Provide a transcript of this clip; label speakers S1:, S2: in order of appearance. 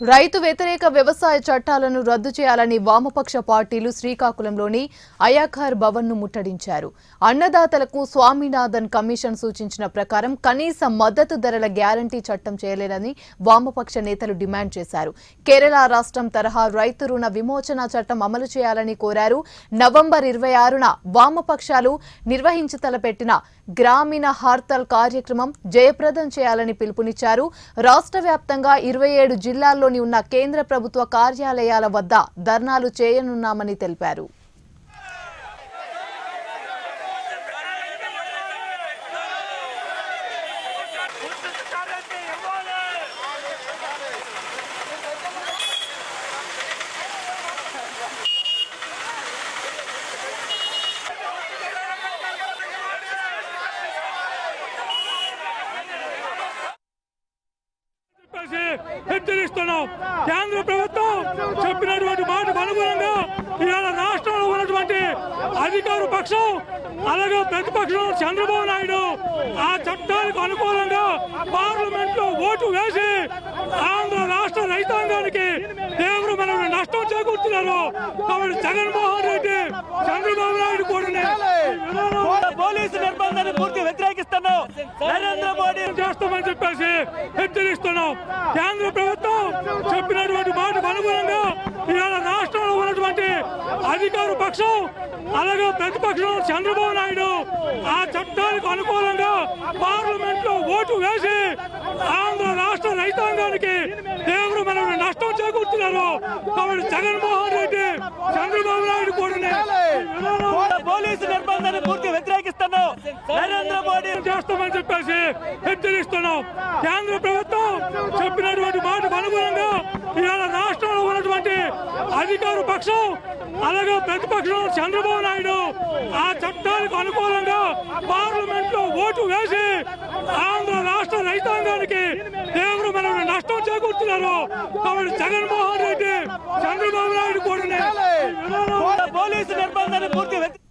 S1: రైతు వ్యతిరేక వ్యవసాయ చట్టాలను రద్దు చేయాలని వామపక్ష పార్టీలు శ్రీకాకుళంలోని అయాఖార్ భవన్ ను ముట్టడించారు అన్నదాతలకు స్వామినాథన్ కమిషన్ సూచించిన ప్రకారం కనీస మద్దతు ధరల గ్యారంటీ చట్టం చేయలేదని వామపక్ష నేతలు డిమాండ్ చేశారు కేరళ రాష్ట్రం తరహా రైతు రుణ విమోచన చట్టం అమలు చేయాలని కోరారు నవంబర్ ఇరవై ఆరున వామపక్షాలు నిర్వహించి తలపెట్టిన గ్రామీణ హర్తాల్ కార్యక్రమం జయప్రదం చేయాలని పిలుపునిచ్చారు రాష్ట్ర వ్యాప్తంగా ఇరవై ఏడు జిల్లాల్లోని ఉన్న కేంద్ర ప్రభుత్వ కార్యాలయాల వద్ద ధర్నాలు చేయనున్నామని తెలిపారు
S2: చెప్పేసి హెచ్చరిస్తున్నాం కేంద్ర ప్రభుత్వం చెప్పినటువంటి మాటకు అనుగుణంగా ఇవాళ రాష్ట్రంలో ఉన్నటువంటి అధికార పక్షం అలాగే ప్రతిపక్షం చంద్రబాబు నాయుడు ఆ చట్టానికి అనుకూలంగా పార్లమెంట్ లో ఓటు వేసి ఆంధ్ర రాష్ట్ర రైతాంగానికి తీవ్రమైన నష్టం చేకూరుతున్నారు కాబట్టి జగన్మోహన్ రెడ్డి చంద్రబాబు నాయుడు కూడా
S3: పోలీసు నిర్బంధాన్ని పూర్తి వ్యతిరేకిస్తున్నాం నరేంద్ర మోడీ
S2: చేస్తామని చెప్పేసి హెచ్చరిస్తున్నాం కేంద్ర ప్రభుత్వం చెప్పినటువంటి మాటకు అనుగుణంగా ఇవాళ రాష్ట్రంలో ఉన్నటువంటి అధికార పక్షం అలాగే ప్రతిపక్షం చంద్రబాబు నాయుడు ఆ చట్టానికి అనుకూలంగా పార్లమెంట్ లో ఓటు వేసి ఆంధ్ర రాష్ట్ర రైతాంగానికి తీవ్రమైన నష్టం చేకూరుతున్నారు కాబట్టి జగన్మోహన్ రెడ్డి చంద్రబాబు నాయుడు కూడా
S3: పోలీసు నిర్బంధాన్ని పూర్తి వ్యతిరేకిస్తున్నాం నరేంద్ర మోడీ
S2: చేస్తామని చెప్పేసి హెచ్చరిస్తున్నాం కేంద్ర ప్రభుత్వం చెప్పినటువంటి మాటకు అనుగుణంగా ఇవాళ రాష్ట్రంలో ఉన్నటువంటి అధికార పక్షం అలాగే ప్రతిపక్షం చంద్రబాబు నాయుడు ఆ చట్టానికి అనుకూలంగా పార్లమెంట్ లో ఓటు వేసి ఆంధ్ర రాష్ట్ర రైతాంగానికి తీవ్రమైన నష్టం చేకూరుతున్నారు కాబట్టి జగన్మోహన్ రెడ్డి చంద్రబాబు నాయుడు కూడా
S3: పోలీసు నిర్బంధాన్ని పూర్తి వ్యతి-